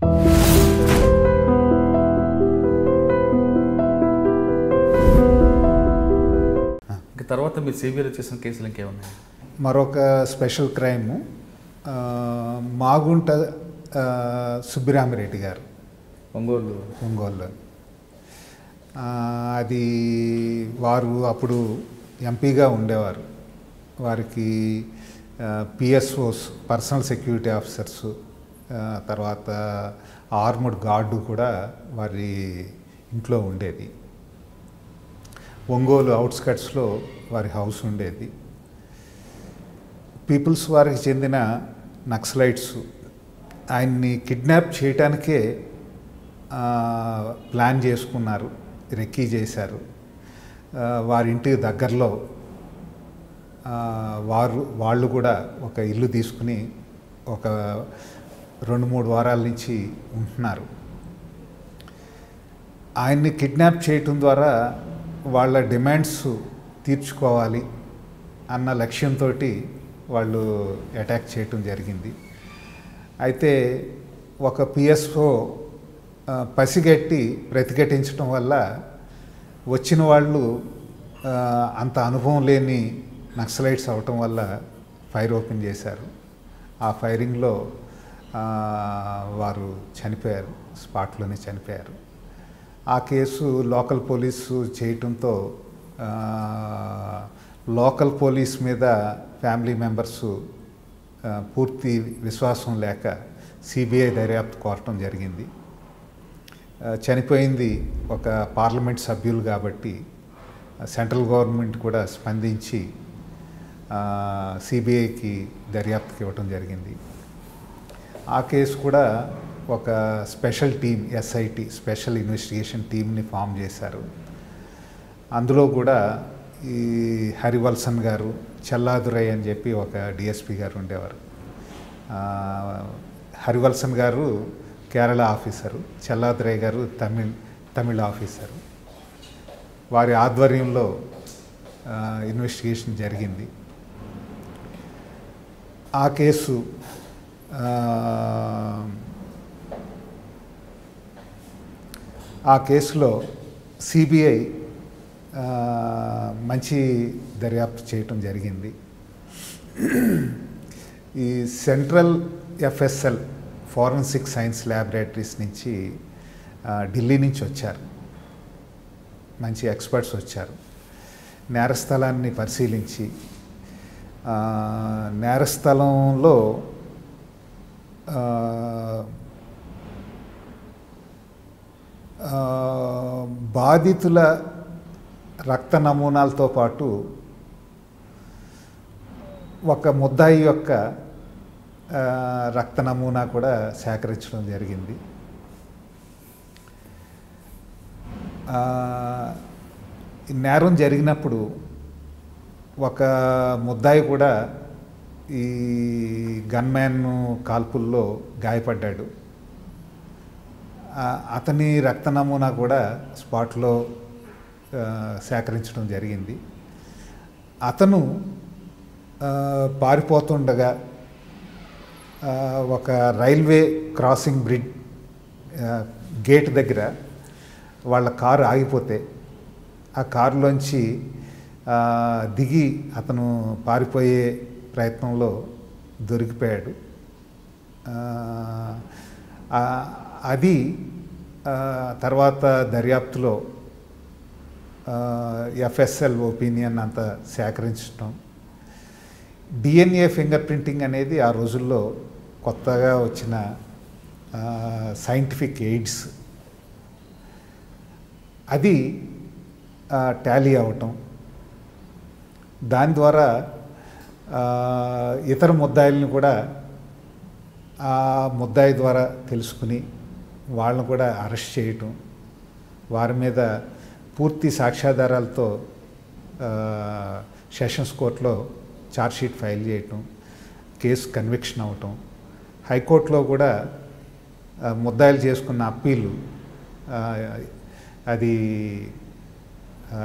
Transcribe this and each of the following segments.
ఇంకా తర్వాత మీరు సిబిఐలో చేసిన కేసులు ఇంకేమున్నాయి మరొక స్పెషల్ క్రైమ్ ఆ, మాగుంట ఆ, సుబ్బిరామిరెడ్డి గారు ఒంగోలు ఒంగోలు ఆ, అది వారు అప్పుడు ఎంపీగా ఉండేవారు వారికి పిఎస్ఓస్ పర్సనల్ సెక్యూరిటీ ఆఫీసర్స్ తర్వాత ఆర్మడ్ గార్డు కూడా వారి ఇంట్లో ఉండేది ఒంగోలు అవుట్స్కట్స్లో వారి హౌస్ ఉండేది పీపుల్స్ వారికి చెందిన నక్సలైట్స్ ఆయన్ని కిడ్నాప్ చేయటానికే ఆ, ప్లాన్ చేసుకున్నారు రెక్కీ చేశారు ఆ, వారి ఇంటికి దగ్గరలో ఆ, వారు వాళ్ళు కూడా ఒక ఇల్లు తీసుకుని ఒక రెండు మూడు వారాల నుంచి ఉంటున్నారు ఆయన్ని కిడ్నాప్ చేయటం ద్వారా వాళ్ళ డిమాండ్స్ తీర్చుకోవాలి అన్న లక్ష్యంతో వాళ్ళు అటాక్ చేయటం జరిగింది అయితే ఒక పిఎస్ఓ పసిగట్టి ప్రతిఘటించడం వల్ల వచ్చిన వాళ్ళు ఆ, అంత అనుభవం లేని నక్సలైట్స్ అవటం వల్ల ఫైర్ ఓపెన్ చేశారు ఆ ఫైరింగ్లో ఆ, వారు చనిపోయారు స్పాట్లోనే చనిపోయారు ఆ కేసు లోకల్ పోలీసు చేయటంతో ఆ, లోకల్ పోలీస్ మీద ఫ్యామిలీ మెంబర్సు ఆ, పూర్తి విశ్వాసం లేక సిబిఐ దర్యాప్తు కోరటం జరిగింది ఆ, చనిపోయింది ఒక పార్లమెంట్ సభ్యులు కాబట్టి ఆ, సెంట్రల్ గవర్నమెంట్ కూడా స్పందించి సిబిఐకి దర్యాప్తుకి ఇవ్వటం జరిగింది ఆ కేసు కూడా ఒక special team SIT special investigation టీంని ఫామ్ చేశారు అందులో కూడా ఈ హరివల్సన్ గారు చెల్లాదురై అని చెప్పి ఒక డిఎస్పి గారు ఉండేవారు ఆ, హరివల్సన్ గారు కేరళ ఆఫీసరు చెల్లాదురై గారు తమిళ్ తమిళ ఆఫీసరు వారి ఆధ్వర్యంలో ఆ, ఇన్వెస్టిగేషన్ జరిగింది ఆ కేసు ఆ, ఆ కేసులో సిబిఐ మంచి దర్యాప్తు చేయటం జరిగింది ఈ central FSL forensic science laboratories నుంచి ఆ, ఢిల్లీ నుంచి వచ్చారు మంచి ఎక్స్పర్ట్స్ వచ్చారు నేరస్థలాన్ని పరిశీలించి ఆ, నేరస్థలంలో ఆ, ఆ, బాధితుల రక్త నమూనాలతో పాటు ఒక ముద్దాయి యొక్క ఆ, రక్త నమూనా కూడా సేకరించడం జరిగింది ఆ, ఈ నేరం జరిగినప్పుడు ఒక ముద్దాయి కూడా ఈ గన్మ్యాన్ కాల్పుల్లో గాయపడ్డాడు ఆ, అతని రక్త నమూనా కూడా స్పాట్లో ఆ, సేకరించడం జరిగింది అతను ఆ, పారిపోతుండగా ఆ, ఒక రైల్వే క్రాసింగ్ బ్రిడ్జ్ ఆ, గేట్ దగ్గర వాళ్ళ కారు ఆగిపోతే ఆ కారులోంచి ఆ, దిగి అతను పారిపోయే ప్రయత్నంలో దొరికిపోయాడు ఆ, ఆ, అది ఆ, తర్వాత దర్యాప్తులో ఎఫ్ఎస్ఎల్ ఒపీనియన్ అంతా సేకరించడం డిఎన్ఏ ఫింగర్ ప్రింటింగ్ అనేది ఆ రోజుల్లో కొత్తగా వచ్చిన సైంటిఫిక్ ఎయిడ్స్ అది టాలీ అవటం దాని ద్వారా ఆ, ఇతర ముద్దాయిల్ని కూడా ఆ ముద్దాయి ద్వారా తెలుసుకుని వాళ్ళని కూడా అరెస్ట్ చేయటం వారి మీద పూర్తి సాక్ష్యాధారాలతో ఆ, సెషన్స్ కోర్టులో ఛార్జ్షీట్ ఫైల్ చేయటం కేసు కన్విక్షన్ అవటం హైకోర్టులో కూడా ఆ, ముద్దాయిలు చేసుకున్న అప్పీలు ఆ, అది ఆ,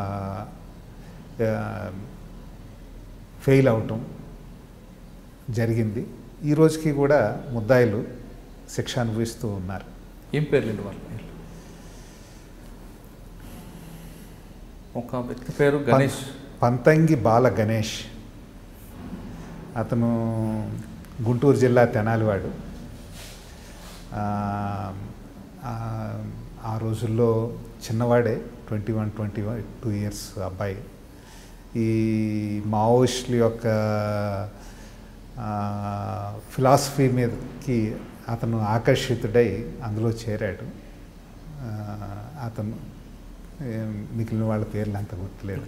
ఆ, ఫెయిల్ అవటం జరిగింది ఈ రోజుకి కూడా ముద్దాయిలు శిక్ష అనుభవిస్తూ ఉన్నారు ఏం పేర్లేండి వాళ్ళ పేర్లు ఒక వ్యక్తి పేరు గణేష్ పంతంగి బాల గణేష్ అతను గుంటూరు జిల్లా తెనాలివాడు ఆ, ఆ, ఆ రోజుల్లో చిన్నవాడే twenty one twenty one two years అబ్బాయి ఈ మావోయిస్టుల యొక్క ఫిలాసఫీ మీదకి అతను ఆకర్షితుడై అందులో చేరాడు ఆ, అతను ఏం, మిగిలిన వాళ్ళ పేర్లు అంత గుర్తులేదు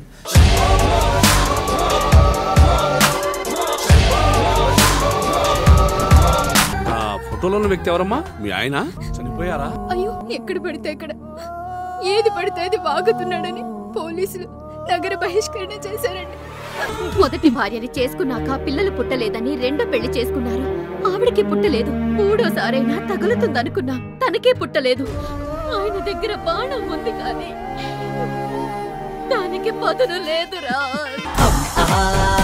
ఆ ఫోటోలో ఉన్న వ్యక్తి ఎవరమ్మా మీ ఆయన చనిపోయారా అయ్యో ఎక్కడ పడితే అక్కడ ఏది పడితే అది వాగుతున్నాడని పోలీసులు నగర బహిష్కరణ చేశారండి మొదటి భార్యని చేసుకున్నాక పిల్లలు పుట్టలేదని రెండో పెళ్లి చేసుకున్నారు ఆవిడకి పుట్టలేదు మూడోసారైనా తగులుతుందనుకున్నా తనకే పుట్టలేదు ఆయన దగ్గర బాణం ఉంది కానీ దానికి పదును లేదురా